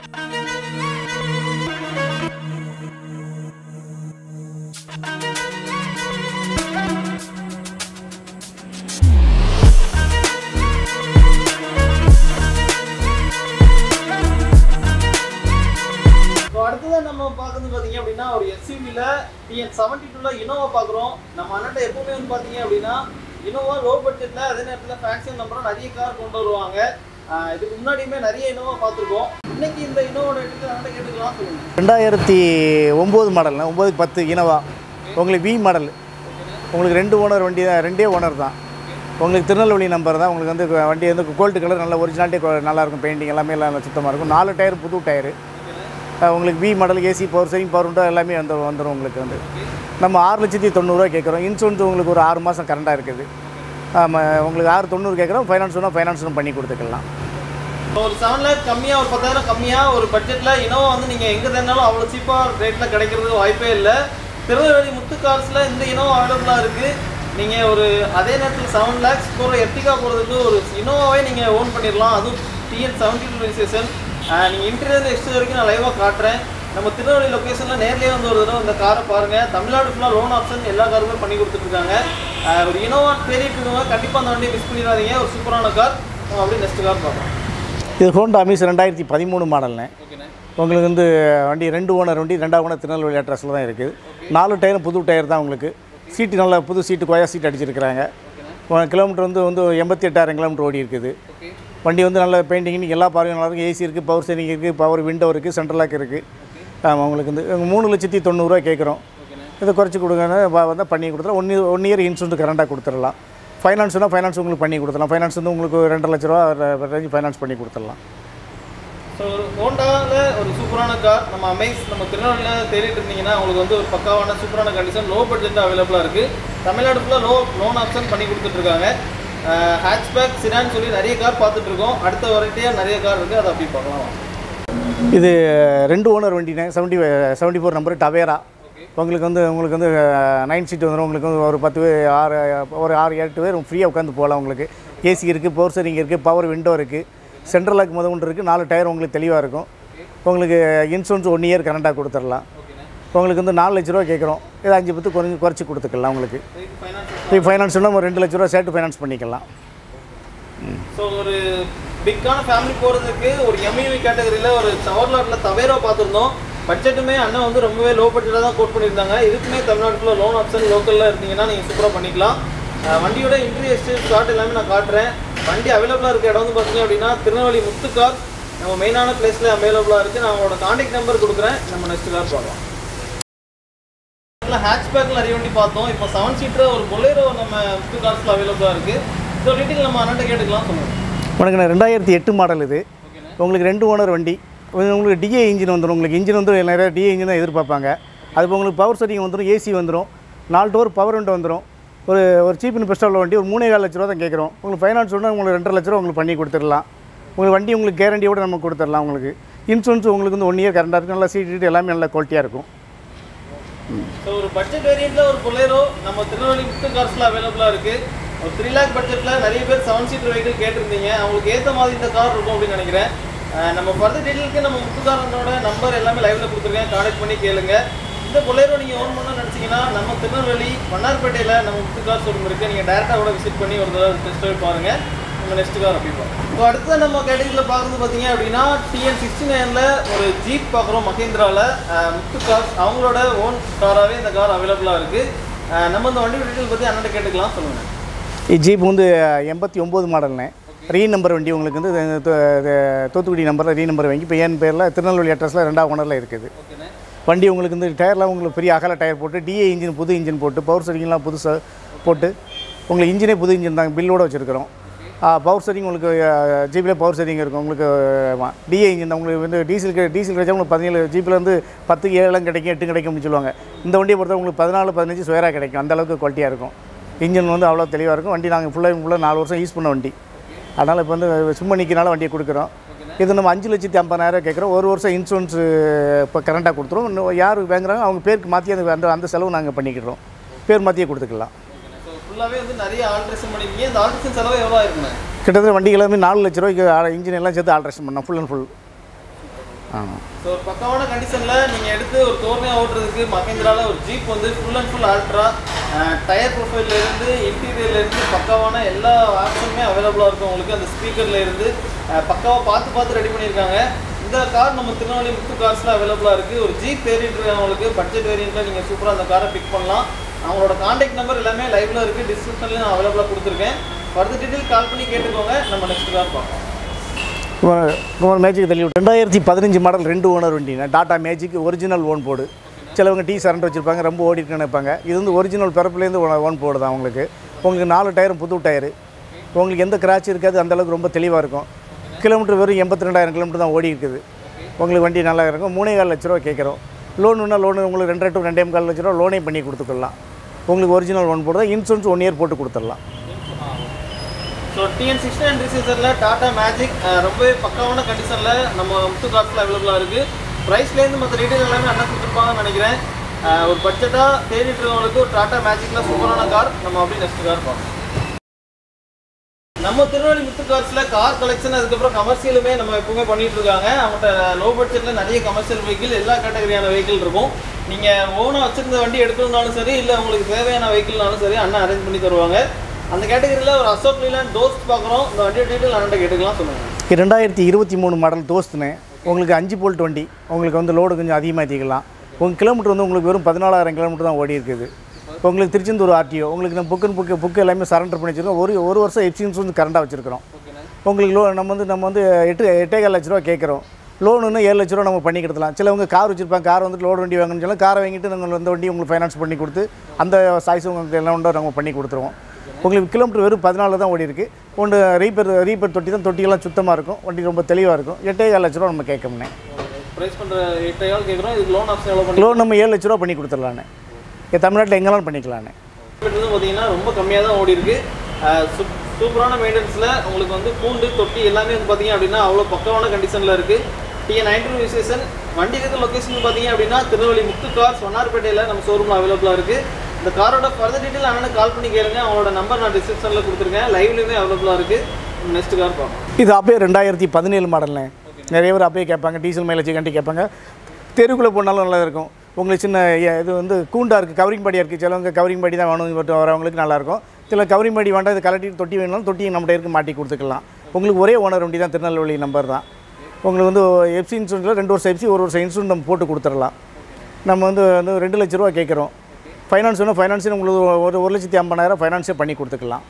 So அடுத்ததான் நம்ம பார்க்குறது பார்த்தீங்க அப்படின்னா ஒரு எஸ்யூவியில் டிஎன் செவன்டி டூவில் இனோவா பார்க்குறோம் நம்ம அண்ணன் எப்பவுமே வந்து பார்த்தீங்க அப்படின்னா இனோவா லோ பட்ஜெட்டில் அதே நேரத்தில் ஃபேக்ஷன் நம்பரும் நிறைய கார் கொண்டு வருவாங்க ஆஹ் இதுக்கு முன்னாடியுமே நிறைய இனோவா பார்த்துருக்கோம் இன்னைக்கு இந்த இனோவோட எடுத்து அண்ணன் கேட்டுக்கலாம் சொல்லுங்கள் ரெண்டாயிரத்தி ஒம்பது மாடல்னா ஒம்பது பத்து இனோவா உங்களுக்கு வி மாடல் உங்களுக்கு ரெண்டு ஓனர் வண்டி தான் ரெண்டே ஓனர் தான் உங்களுக்கு திருநெல்வேலி நம்பர் தான் உங்களுக்கு வந்து வண்டி வந்து கோல்டு கலர் நல்ல ஒரிஜினாலிட்டி நல்லாயிருக்கும் பெயிண்டிங் எல்லாமே எல்லாம் சுத்தமாக இருக்கும் நாலு டயர் புது டயரு உங்களுக்கு V model AC power saving power window எல்லாமே வந்து வந்துடும் உங்களுக்கு வந்து நம்ம ஆறு லட்சத்தி தொண்ணூறுரூவா கேட்குறோம் இன்சூரன்ஸ் உங்களுக்கு ஒரு ஆறு மாதம் கரண்டாக இருக்குது ஆமாம் உங்களுக்கு ஆறு தொண்ணூறு கேட்குறோம் ஃபைனான்ஸ் வேணால் ஃபைனான்ஸும் பண்ணி கொடுத்துக்கலாம் ஒரு செவன் லேக் கம்மியாக ஒரு பத்தாயிரம் கம்மியாக ஒரு பட்ஜெட்டில் இனோவா வந்து நீங்கள் எங்கே தேடினாலும் அவ்வளோ சீப்பாக ரேட்டில் கிடைக்கிறதுக்கு வாய்ப்பே இல்லை திருநெல்வேலி முத்து கார்ஸில் இந்த இனோவா அவைலபிளாக இருக்குது நீங்கள் ஒரு அதே நேரத்தில் செவன் லேக்ஸ் போகிற எர்டிகா போகிறதுக்கு ஒரு இனோவாவே நீங்கள் ஓன் பண்ணிடலாம் அதுவும் டிஎன் செவன்டி டூ ரிஜிஸ்ட்ரேஷன் நீங்கள் இன்டீரியர் எக்ஸ்ட் வரைக்கும் நான் லைவாக காட்டுறேன் நம்ம திருநெல்வேலி லொக்கேஷனில் நேர்லேயே வந்து ஒரு தடவை இந்த காரை பாருங்கள் தமிழ்நாடு ஃபுல்லாக லோன் ஆப்ஷன் எல்லா காருமே பண்ணி கொடுத்துட்ருக்காங்க ஒரு இனோவா தேடிட்டு இருக்கவங்க கண்டிப்பாக அந்த வண்டியை மிஸ் பண்ணிடாதீங்க ஒரு சூப்பரான கார் நம்ம அப்படியே நெக்ஸ்ட் கார் பார்க்கலாம் இது ஹோண்டா அமீஸ் ரெண்டாயிரத்தி பதிமூணு மாடல்னு ஓகேண்ணே உங்களுக்கு வந்து வண்டி ரெண்டு ஓனர் வண்டி ரெண்டாவது ஓனர் திருநெல்வேலி அட்ரஸில் தான் இருக்குது நாலு டயரும் புது டயர் தான் உங்களுக்கு சீட்டு நல்ல புது சீட்டு கொயா சீட் அடிச்சிருக்கிறாங்க கிலோமீட்டர் வந்து வந்து எண்பத்தி எட்டாயிரம் கிலோமீட்டர் ஓடி இருக்குது ஓகே வண்டி வந்து நல்ல பெயிண்டிங் எல்லா பார்வையும் நல்லா இருக்குது ஏசி இருக்குது பவர் ஸ்டேரிங் இருக்குது பவர் விண்டோ இருக்குது சென்ட்ரல் லாக் இருக்குது ஆமாம் உங்களுக்கு வந்து இவங்க மூணு லட்சத்தி தொண்ணூறுரூவா கேட்குறோம் ஓகேண்ணே இதை குறைச்சி கொடுங்கன்னு வ- வந்து பண்ணி கொடுத்துறோம் one year one year insurance கரண்டாக கொடுத்துடலாம் ஃபைனான்ஸ்னா ஃபைனான்ஸ் உங்களுக்கு பண்ணி கொடுத்துடலாம் ஃபைனான்ஸ் வந்து உங்களுக்கு ரெண்டரை லட்ச ரூபா ரேஞ்ச் ஃபைனான்ஸ் பண்ணி கொடுத்துடலாம் ஸோ ஒரு ஹோண்டாவில் ஒரு சூப்பரான கார் நம்ம அமேஸ் நம்ம திருநெல்வேலியில் தேடிட்டு இருந்தீங்கன்னா உங்களுக்கு வந்து ஒரு பக்காவான சூப்பரான கண்டிஷன் லோ பட்ஜெட்டில் அவைலபிளாக இருக்குது தமிழ்நாடு ஃபுல்லாக லோ லோன் ஆப்ஷன் பண்ணி கொடுத்துட்ருக்காங்க ஹேட்ச்பேக் சிடான்னு சொல்லி நிறைய கார் பார்த்துட்ருக்கோம் அடுத்த வெரைட்டியாக நிறைய கார் இருக்குது அதை அப்படி பார்க்கலாம் வாங்க. இது ரெண்டு ஓனர் வண்டினே seventy seventy four number Tavera உங்களுக்கு வந்து உங்களுக்கு வந்து நைன் சீட் வந்துடும் உங்களுக்கு வந்து ஒரு பத்து பேர் ஆறு ஒரு ஆறு எட்டு பேர் ஃப்ரீயாக உட்காந்து போகலாம் உங்களுக்கு ஏசி இருக்குது பவர் ஸ்டேரிங் இருக்குது பவர் விண்டோ இருக்குது சென்ட்ரல் லாக் முத ஒன்று இருக்குது நாலு டயர் உங்களுக்கு தெளிவாக இருக்கும் உங்களுக்கு இன்சூரன்ஸ் ஒன் இயர் கரண்டாக கொடுத்துடலாம் உங்களுக்கு வந்து நாலு லட்ச ரூபா கேட்குறோம் இது அஞ்சு பத்து குறைஞ்சி குறைச்சி கொடுத்துக்கலாம் உங்களுக்கு இதுக்கு ஃபைனான்ஸ் இப்போ ஃபைனான்ஸ்னா ஒரு ரெண்டு லட்ச ரூபா சேர்த்து ஃபைனான்ஸ் பண்ணிக்கலாம் ஸோ ஒரு பிக்கான ஃபேமிலி போகிறதுக்கு ஒரு எம்யூவி கேட்டகரியில் ஒரு சவர்லாட்டில் தவேரா பார்த்துருந்தோம் பட்ஜெட்டுமே அண்ணன் வந்து ரொம்பவே லோ பட்ஜெட்டாக தான் கோட் பண்ணியிருந்தாங்க இதுக்குமே தமிழ்நாட்டில் லோன் ஆப்ஷன் லோக்கலில் இருந்தீங்கன்னா நீங்கள் சூப்பராக பண்ணிக்கலாம் அஹ் வண்டியோட இன்ட்ரி எஸ்டேட் ஸ்டார்ட் எல்லாமே நான் காட்டுறேன் வண்டி அவைலபிளாக இருக்க இடம் வந்து பார்த்தீங்க அப்படின்னா திருநெல்வேலி முத்து கார் நம்ம மெயினான பிளேஸில் அவைலபிளாக இருக்குது நான் அவங்களோட காண்டாக்ட் நம்பர் கொடுக்குறேன் நம்ம நெக்ஸ்ட் கார் பார்க்கலாம் ஹேட்ச்பேக்கில் நிறைய வண்டி பார்த்தோம் இப்போ செவன் சீட்டர் ஒரு பொலேரோ நம்ம முத்து கார்ஸில் அவைலபிளாக இருக்குது ஸோ டீட்டெயில் நம்ம அண்ணன் கேட்டுக்கலாம் சொல்லுங்கள் உனக்கு நான் ரெண்டாயிரத்தி எட்டு மாடல் இது உங்களுக்கு ரெண்டு ஓனர் வண்டி உங்க- உங்களுக்கு டிஏ இன்ஜின் வந்துடும் உங்களுக்கு இன்ஜின் வந்து நிறைய டிஏ இன்ஜின் தான் எதிர்பார்ப்பாங்க அது இப்போ உங்களுக்கு பவர் செட்டிங் வந்துடும் ஏசி வந்துடும் நாலு டோர் பவர் விண்டோ வந்துடும் ஒரு ஒரு சீப் அண்ட் பெஸ்ட்டாக உள்ள வண்டி ஒரு மூணே கால் லட்ச ரூபா தான் கேட்குறோம் உங்களுக்கு ஃபைனான்ஸ் ஒன்று உங்களுக்கு ரெண்டரை லட்ச ரூபா உங்களுக்கு பண்ணி கொடுத்துடலாம் உங்களுக்கு வண்டி உங்களுக்கு கேரண்டியோட நம்ம கொடுத்துடலாம் உங்களுக்கு இன்சூரன்ஸ் உங்களுக்கு வந்து ஒன் இயர் கரண்டாக இருக்கும் நல்லா சீட்டு எல்லாமே நல்ல குவாலிட்டியாக இருக்கும் ஸோ ஒரு பட்ஜெட் வேரியண்ட்டில் ஒரு பொலேரோ நம்ம திருநெல்வேலி முத்து கார்ஸில் அவைலபிளாக இருக்குது ஒரு த்ரீ லேக் பட்ஜெட்டில் நிறைய பேர் செவன் சீட்டர் வெஹிக்கிள் கேட்டிருந்தீங்க அவங்களுக்கு ஏற்ற மாதிரி இந்த கார் இருக்கும் அப்படின்னு நினைக்கிறேன் அஹ் நம்ம ஃபர்தர் டீட்டெயிலுக்கு நம்ம முத்துக்காரனோட நம்பர் எல்லாமே லைவில் கொடுத்துருக்கேன் கான்டாக்ட் பண்ணி கேளுங்க இந்த பொலேரோ நீங்கள் ஓன் பண்ண நினச்சிங்கன்னா நம்ம திருநெல்வேலி மன்னார்பேட்டையில் நம்ம முத்து கார் ஷோரூம் இருக்குது நீங்கள் டேரெக்டாக கூட விசிட் பண்ணி ஒரு தடவை டெஸ்ட் ட்ரைவ் பாருங்கள் நம்ம நெக்ஸ்ட் கார் அப்படி பார்ப்போம் இப்போ அடுத்து நம்ம கேட்டகரியில் பார்க்குறது பார்த்தீங்க அப்படின்னா டிஎன் சிக்ஸ்டி நைனில் ஒரு ஜீப் பார்க்குறோம் மஹேந்திராவில் முத்து கார்ஸ் அவங்களோட ஓன் காராகவே இந்த கார் அவைலபிளாக இருக்குது நம்ம இந்த வண்டி டீட்டெயில் பற்றி அண்ணன் கேட்டுக்கலாம் சொல்லுங்கள் ஜீப் வந்து எண்பத்தி ஒம்பது மாடல்னு ரீ நம்பர் வண்டி உங்களுக்கு வந்து இது- இது- இது தூத்துக்குடி நம்பரில் ரீ நம்பர் வாங்கி இப்போ என் பேரில் திருநெல்வேலி அட்ரஸில் ரெண்டாவது ஓனரில் இருக்குது ஓகேண்ணே வண்டி உங்களுக்கு வந்து டயர்லாம் உங்களுக்கு பெரிய அகல டயர் போட்டு டிஏ இன்ஜின் புது இன்ஜின் போட்டு பவர் செட்டிங்லாம் புதுசாக போட்டு உங்களுக்கு இன்ஜினே புது இன்ஜின் தான் பில்லோட வச்சுருக்கிறோம் பவர் செட்டிங் உங்களுக்கு ஜிபியில் பவர் செட்டிங் இருக்கும் உங்களுக்கு டிஏ இன்ஜின் தான் உங்களுக்கு வந்து டீசலுக்கு டீசல் கிடைச்சா உங்களுக்கு பதினேழு ஜிபியில் வந்து பத்துக்கு ஏழுலாம் கிடைக்கும் எட்டு கிடைக்கும் அப்படின்னு சொல்லுவாங்க இந்த வண்டியை பொறுத்த உங்களுக்கு பதினாலு பதினஞ்சு சுயராக கிடைக்கும் அந்த அளவுக்கு குவாலிட்டியாக இருக்கும் இன்ஜின் வந்து அவ்வளோ தெளிவாக இருக்கும் வண்டி நாங்கள் ஃபுல்லாக ஃபுல்லாக நாலு வருஷம் யூஸ் பண்ண வண்டி அதனால் இப்போ வந்து சும்மா நிற்கிறனால வண்டியை கொடுக்குறோம் இது நம்ம அஞ்சு லட்சத்தி ஐம்பதாயிரம் கேட்குறோம் ஒரு வருஷம் இன்சூரன்ஸ் இப்போ கரண்ட்டாக கொடுத்துருவோம் இன்னும் யார் வாங்குறாங்க அவங்க பேருக்கு மாற்றி அந்த அந்த அந்த செலவு நாங்கள் பண்ணிக்கிறோம் பேர் மாற்றியே கொடுத்துக்கலாம் ஸோ ஃபுல்லாகவே வந்து நிறைய ஆல்ட்ரேஷன் பண்ணிருக்கீங்க இந்த ஆல்ட்ரேஷன் செலவு எவ்வளோ இருக்குண்ணே கிட்டத்தட்ட வண்டி எல்லாமே நாலு லட்ச ரூபாய்க்கு இன்ஜின் எல்லாம் சேர்த்து ஆல்ட்ரேஷன் பண்ணோம் ஃபுல் அண்ட் ஃபுல் ஆமாம் ஸோ ஒரு பக்காவான கண்டிஷனில் நீங்கள் எடுத்து ஒரு தோர்மையாக ஓட்டுறதுக்கு மகேந்திரால ஒரு ஜீப் வந்து ஃபுல் அண்ட் ஃபுல் ஆல்ட்ரா டயர் ப்ரொஃபைல்லேருந்து இன்டீரியர்லேருந்து பக்காவான எல்லா ஆப்ஷனுமே அவைலபிளாக இருக்கும் உங்களுக்கு அந்த ஸ்பீக்கர்ல இருந்து பக்காவாக பார்த்து பார்த்து ரெடி பண்ணியிருக்காங்க இந்த கார் நம்ம திருநெல்வேலி முத்து கார்ஸில் அவைலபிளாக இருக்குது ஒரு ஜீப் வேரியன்ட் இருக்கவங்களுக்கு பட்ஜெட் வேரியண்ட்டில் நீங்கள் சூப்பராக அந்த காரை பிக் பண்ணலாம் அவங்களோட காண்டாக்ட் நம்பர் எல்லாமே லைவ்ல இருக்குது டிஸ்கிரிப்ஷன்லேயும் நான் அவைலபிளாக கொடுத்துருக்கேன் ஃபர்தர் டீட்டெயில் கால் பண்ணி கேட்டுக்கோங்க நம்ம நெக்ஸ்ட் கார் பார்ப்போம் ஒரு மேஜிக் தள்ளி விட்டு ரெண்டாயிரத்தி பதினஞ்சு மாடல் ரெண்டு ஓனர் வண்டிங்க Tata Magic original own board சிலவங்க டீ சரண்ட் வச்சுருப்பாங்க ரொம்ப ஓடிட்டு நினைப்பாங்க இது வந்து ஒரிஜினல் பிறப்புலேருந்து ஓன் போர்டு தான் உங்களுக்கு உங்களுக்கு நாலு டயரும் புது டயரு உங்களுக்கு எந்த கிராச் இருக்காது அந்த அளவுக்கு ரொம்ப தெளிவாக இருக்கும் கிலோமீட்டர் வெறும் எண்பத்தி ரெண்டாயிரம் கிலோமீட்டர் தான் ஓடி இருக்குது உங்களுக்கு வண்டி நல்லா இருக்கும் மூணே கால் லட்ச ரூபா கேட்குறோம் லோனுன்னா லோனு உங்களுக்கு ரெண்டரை டு ரெண்டே கால் லட்ச ரூபா லோனே பண்ணி கொடுத்துக்கலாம் உங்களுக்கு ஒரிஜினல் ஒன் போர்டு தான் இன்சூரன்ஸ் ஒன் இயர் போட்டு கொடுத்துடலாம் ஸோ டிஎன் சிக்ஸ்டி நைன் ரிசீசரில் டாடா மேஜிக் ரொம்பவே பக்காவான கண்டிஷனில் நம்ம முத்து காசில் அவைலபிளாக இருக்குது ப்ரைஸ்லேருந்து மற்ற டீட்டெயில் எல்லாமே அண்ணா கொடுத்துருப்பாங்கன்னு நினைக்கிறேன் அஹ் ஒரு பட்ஜெட்டாக தேடிட்டு இருக்கவங்களுக்கு ஒரு டாடா மேஜிக்கில் சூப்பரான கார் நம்ம அப்படியே நெக்ஸ்ட் கார் பார்ப்போம் நம்ம திருநெல்வேலி முத்து கார்ஸில் கார் கலெக்ஷன் அதுக்கப்புறம் கமர்ஷியலுமே நம்ம எப்பவுமே பண்ணிட்டு இருக்காங்க அவங்கள்ட்ட லோ பட்ஜெட்டில் நிறைய கமர்ஷியல் வெஹிக்கிள் எல்லா கேட்டகரியான வெஹிக்கிள் இருக்கும் நீங்கள் ஓனாக வச்சிருந்த வண்டி எடுக்கணும்னாலும் சரி இல்லை உங்களுக்கு தேவையான வெஹிக்கிள்னாலும் சரி அண்ணா அரேஞ்ச் பண்ணி தருவாங்க அந்த கேட்டகரியில் ஒரு அசோக் லீலாண்ட் தோஸ்ட் பார்க்குறோம் இந்த வண்டியோட டீட்டெயில் அண்ணன் கேட்டுக்கலாம் சொல்லுங்கள் ரெண்டாயிரத்தி இருபத்தி மூணு மாடல் தோஸ்துன்னு உங்களுக்கு அஞ்சு போல்ட் வண்டி உங்களுக்கு வந்து லோடு கொஞ்சம் அதிகமாக ஏற்றிக்கலாம் உங்கள் கிலோமீட்டர் வந்து உங்களுக்கு வெறும் பதினாலாயிரம் கிலோமீட்டர் தான் ஓடி இருக்குது இப்போ உங்களுக்கு திருச்செந்தூர் ஆர்டிஓ உங்களுக்கு நம்ம புக்கு புக்கு புக்கு எல்லாமே சரண்டர் பண்ணி வச்சுருக்கோம் ஒரு ஒரு வருஷம் எஃப்சின்ஸ் வந்து கரண்டாக வச்சுருக்கிறோம் உங்களுக்கு லோ நம்ம வந்து நம்ம வந்து எட்டு எட்டேகால் லட்ச ரூபா கேட்குறோம் லோனுன்னு ஏழு லட்ச ரூபா நம்ம பண்ணி கொடுத்துலாம் சிலவங்க கார் வச்சுருப்பாங்க கார் வந்துட்டு லோடு வண்டி வாங்கணும்னு சொல்லி காரை வாங்கிட்டு நாங்கள் அந்த வண்டி உங்களுக்கு ஃபைனான்ஸ் பண்ணி கொடுத்து அந்த சாய்ஸ் உங்களுக்கு எல்லாம் உண்டோ நம்ம பண்ணி கொடுத்துருவோம் உங்களுக்கு கிலோமீட்டர் வெறும் பதினாலு தான் ஓடி இருக்கு ஒன்று ரீப்பர் ரீப்பர் தொட்டி தான் தொட்டியெல்லாம் சுத்தமாக இருக்கும் வண்டி ரொம்ப தெளிவாக இருக்கும் எட்டே கால் லட்ச ரூபா நம்ம கேட்கமுனே ப்ரைஸ் பண்ணுற எட்டாயிரம் கேட்குறோம் இதுக்கு லோன் ஆப்ஷன் எவ்வளோ பண்ணி லோன் நம்ம ஏழு லட்ச ரூபா பண்ணி கொடுத்துடலாண்ணே இங்கே தமிழ்நாட்டில் எங்கேனாலும் பண்ணிக்கலாண்ணே வந்து பார்த்தீங்கன்னா ரொம்ப கம்மியாக தான் ஓடி இருக்கு அஹ் சூப்- சூப்பரான மெயின்டெனன்ஸில் உங்களுக்கு வந்து பூண்டு தொட்டி எல்லாமே வந்து பார்த்தீங்க அப்படின்னா அவ்வளோ பக்கமான கண்டிஷனில் இருக்குது டிஎன் நைன்டீன் விசேஷன் வண்டி இருக்கிற லொக்கேஷன் பார்த்தீங்க அப்படின்னா திருநெல்வேலி முத்து கார்ஸ் வண்ணார்பேட்டையில் நம்ம ஷோரூமில் அவைலபிளாக இருக்குது இந்த காரோட ஃபர்தர் டீட்டெயில் அண்ணனுக்கு கால் பண்ணி கேளுங்க அவங்களோட நம்பர் நான் டிஸ்கிரிப்ஷனில் கொடுத்துருக்கேன் லைவ்லையுமே அவைலபிளாக இருக்குது நெக்ஸ்ட் கார் பார்ப்போம் இது அப்பயே ரெண்டாயிரத்தி பதினேழு மாடல்ண்ணே நிறைய பேர் அப்பயே கேட்பாங்க டீசல் மைலேஜ் கண்டி கேட்பாங்க தெருக்குள்ளே போனாலும் நல்லா இருக்கும் உங்களுக்கு சின்ன ஏ- இது வந்து கூண்டா இருக்குது கவரிங் படியாக இருக்குது சிலவங்க கவரிங் படி தான் வேணும் இவர்கிட்ட வரவங்களுக்கு நல்லாயிருக்கும் சில கவரிங் படி வேண்டாம் இது கலட்டி தொட்டி வேணும்னாலும் தொட்டி நம்மகிட்ட இருக்கு மாட்டி கொடுத்துக்கலாம் உங்களுக்கு ஒரே ஓனர் வண்டி தான் திருநெல்வேலி நம்பர் தான் உங்களுக்கு வந்து எஃப்சி இன்சூரன்ஸில் ரெண்டு வருஷம் எஃப்சி ஒரு வருஷம் இன்சூரன்ஸ் நம்ம போட்டு கொடுத்துடலாம் நம்ம வந்து வந்து ரெண்டு லட்ச ரூபா கேட்குறோம் ஃபைனான்ஸ் வேணும் ஃபைனான்ஸே உங்களுக்கு ஒரு ஒரு லட்சத்தி ஐம்பதாயிரம் ஃபைனான்ஸே பண்ணி கொடுத்துக்கலாம்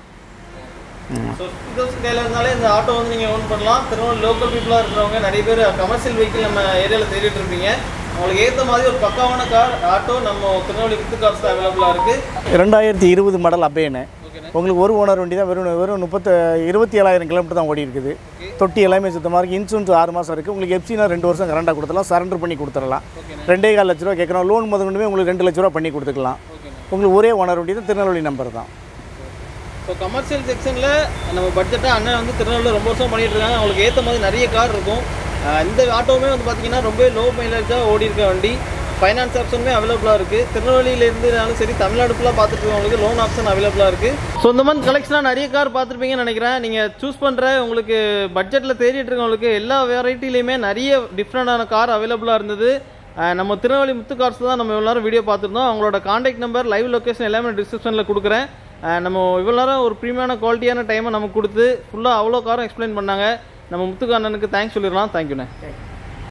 ஸோ ஃபிஃப்டி தௌசண்ட் கையில் இருந்தாலே இந்த ஆட்டோ வந்து நீங்கள் ஓன் பண்ணலாம் திருநெல்வேலி லோக்கல் பீப்புளாக இருக்கிறவங்க நிறைய பேர் கமர்ஷியல் வெஹிக்கிள் நம்ம ஏரியாவில் தேடிட்டு இருப்பீங்க உங்களுக்கு ஏற்ற மாதிரி ஒரு பக்காவான கார் ஆட்டோ நம்ம திருநெல்வேலி வித்து கார்ஸ் அவைலபிளாக இருக்குது ரெண்டாயிரத்தி இருபது மாடல் அப்பேன்னு ஓகேண்ணே உங்களுக்கு ஒரு ஓனர் வண்டி தான் வெறும் வெறும் முப்பத்து இருபத்தி ஏழாயிரம் கிலோமீட்டர் தான் ஓடி இருக்குது தொட்டி எல்லாமே சுத்தமாக இருக்குது இன்சூரன்ஸ் ஆறு மாதம் இருக்குது உங்களுக்கு எஃப்சினா ரெண்டு வருஷம் கரண்டாக கொடுத்துடலாம் சரண்டர் பண்ணி கொடுத்துடலாம் ரெண்டே கால் லட்ச ரூபா கேட்குறோம் லோன் முதல் உங்களுக்கு ரெண்டு லட்ச ரூபா பண்ணி கொடுத்துக்கலாம் ஓகேண்ணே உங்களுக்கு ஒரே ஓனர் வண்டி தான் திருநெல்வேலி நம்பர் தான் ஸோ கமர்ஷியல் செக்ஷனில் நம்ம பட்ஜெட்டாக அண்ணன் வந்து திருநெல்வேலியில் ரொம்ப வருஷம் பண்ணிட்டு இருக்காங்க அவங்களுக்கு ஏற்ற மாதிரி நிறைய கார் இருக்கும் அஹ் இந்த ஆட்டோவுமே வந்து பார்த்தீங்கன்னா ரொம்ப லோ மைலேஜாக ஓடி இருக்க வண்டி ஃபைனான்ஸ் ஆப்ஷனுமே அவைலபிளாக இருக்குது திருநெல்வேலியிலேருந்துனாலும் சரி தமிழ்நாடு ஃபுல்லாக பார்த்துட்டு இருக்கவங்களுக்கு லோன் ஆப்ஷன் அவைலபிளாக இருக்குது ஸோ இந்த மாதிரி கலெக்ஷனாக நிறைய கார் பார்த்துருப்பீங்கன்னு நினைக்கிறேன் நீங்கள் சூஸ் பண்ணுற உங்களுக்கு பட்ஜெட்டில் தேடிட்டு இருக்கவங்களுக்கு எல்லா வெரைட்டிலையுமே நிறைய டிஃப்ரெண்டான கார் அவைலபிளாக இருந்தது அஹ் நம்ம திருநெல்வேலி முத்து கார்ஸ் தான் நம்ம இவ்வளோ நேரம் வீடியோ பார்த்துருந்தோம் அவங்களோட காண்டாக்ட் நம்பர் லைவ் லொகேஷன் எல்லாமே டிஸ்கிரிப்ஷனில் கொடுக்குறேன் அஹ் நம்ம இவ்வளோ நேரம் ஒரு ப்ரீமியமான குவாலிட்டியான டைமை நமக்கு கொடுத்து ஃபுல்லாக அவ்வளோ காரம் எக்ஸ்பிளைன் பண்ணாங்க நம்ம முத்துக்கு அண்ணனுக்கு தேங்க்ஸ் சொல்லிடலாம் தேங்க்யூண்ணே